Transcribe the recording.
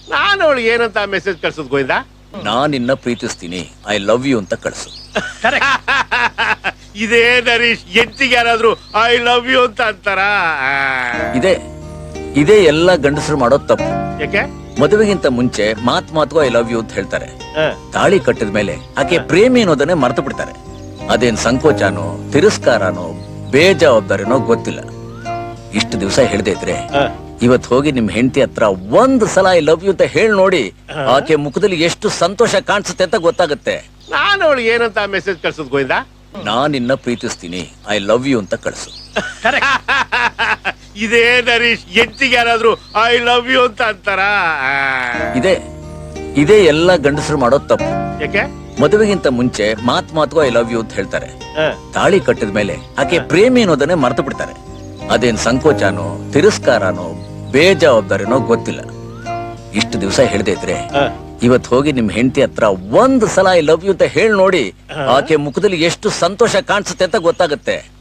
ನಾನು ಅವಳಿಗೆ ಏನಂತ ಮೆಸೇಜ್ ಕಳ್ಸೋದ್ ಗೋವಿಂದ ನಾನ್ ನಿನ್ನ ಪ್ರೀತಿಸ್ತೀನಿ ಐ ಲವ್ ಯು ಅಂತ ಕಳ್ಸು ಇದೇ ನರೀಶ್ ಎಂಚಿಗೆ ಯಾರಾದ್ರೂ ಐ ಲವ್ ಯು ಅಂತ ಅಂತಾರ ಇದೇ ಇದೇ ಎಲ್ಲ ಗಂಡಸರು ಮಾಡೋ ತಪ್ಪು ಯಾಕೆ ಮದುವೆಗಿಂತ ಮುಂಚೆ ಮಾತ್ ಮಾತ್ಗೂ ಐ ಲವ್ ಯು ಅಂತ ಹೇಳ್ತಾರೆ ಹ. ತಾಳಿ ಕಟ್ಟಿದ ಮೇಲೆ ಆಕೆ ಪ್ರೇಮಿ ಅನ್ನೋದನ್ನೇ ಮರೆತು ಬಿಡ್ತಾರೆ ಅದೇನ್ ಸಂಕೋಚನೋ ತಿರಸ್ಕಾರನೋ ಬೇಜವಾಬ್ದಾರಿನೋ ಗೊತ್ತಿಲ್ಲ ಇಷ್ಟು ದಿವಸ ಹೇಳ್ದೆ ಇದ್ರೆ ಹ. ಇವತ್ ಹೋಗಿ ನಿಮ್ ಹೆಂಡತಿ ಹತ್ರ ಒಂದ್ ಸಲ ಐ ಲವ್ ಯು ಅಂತ ಹೇಳಿ ನೋಡಿ ಆಕೆ ಮುಖದಲ್ಲಿ ಎಷ್ಟು ಸಂತೋಷ ಕಾಣಿಸುತ್ತೆ ಅಂತ ಗೊತ್ತಾಗುತ್ತೆ ನಾನು ಅವಳಿಗೆ ಏನಂತ ಮೆಸೇಜ್ ಕಳ್ಸೋದ್ ಗೋವಿಂದ ನಾನ್ ನಿನ್ನ ಪ್ರೀತಿಸ್ತೀನಿ ಐ ಲವ್ ಯು ಅಂತ ಕಳ್ಸು ಇದೇ ನರೀಶ್ ಎಂಚಿಗೆ ಯಾರಾದ್ರೂ ಐ ಲವ್ ಯು ಅಂತ ಅಂತಾರ ಇದೇ ಇದೇ ಎಲ್ಲ ಗಂಡಸರು ಮಾಡೋ ತಪ್ಪು ಯಾಕೆ ಮದುವೆಗಿಂತ ಮುಂಚೆ ಮಾತ್ ಮಾತ್ಗೂ ಐ ಲವ್ ಯು ಅಂತ ಹೇಳ್ತಾರೆ ಹ. ತಾಳಿ ಕಟ್ಟಿದ ಮೇಲೆ ಆಕೆ ಪ್ರೇಮಿ ಅನ್ನೋದನ್ನೇ ಮರೆತು ಬಿಡ್ತಾರೆ ಅದೇನ್ ಸಂಕೋಚನೋ ತಿರಸ್ಕಾರನೋ ಬೇಜವಾಬ್ದಾರಿನೋ ಗೊತ್ತಿಲ್ಲ ಇಷ್ಟು ದಿವಸ ಹೇಳ್ದೆ ಇದ್ರೆ ಹ. ಇವತ್ ಹೋಗಿ ನಿಮ್ ಹೆಂಡತಿ ಹತ್ರ ಒಂದ್ ಸಲ ಐ ಲವ್ ಯು ಅಂತ ಹೇಳಿ ನೋಡಿ ಆಕೆ ಮುಖದಲ್ಲಿ ಎಷ್ಟು ಸಂತೋಷ ಕಾಣಿಸುತ್ತೆ ಅಂತ ಗೊತ್ತಾಗುತ್ತೆ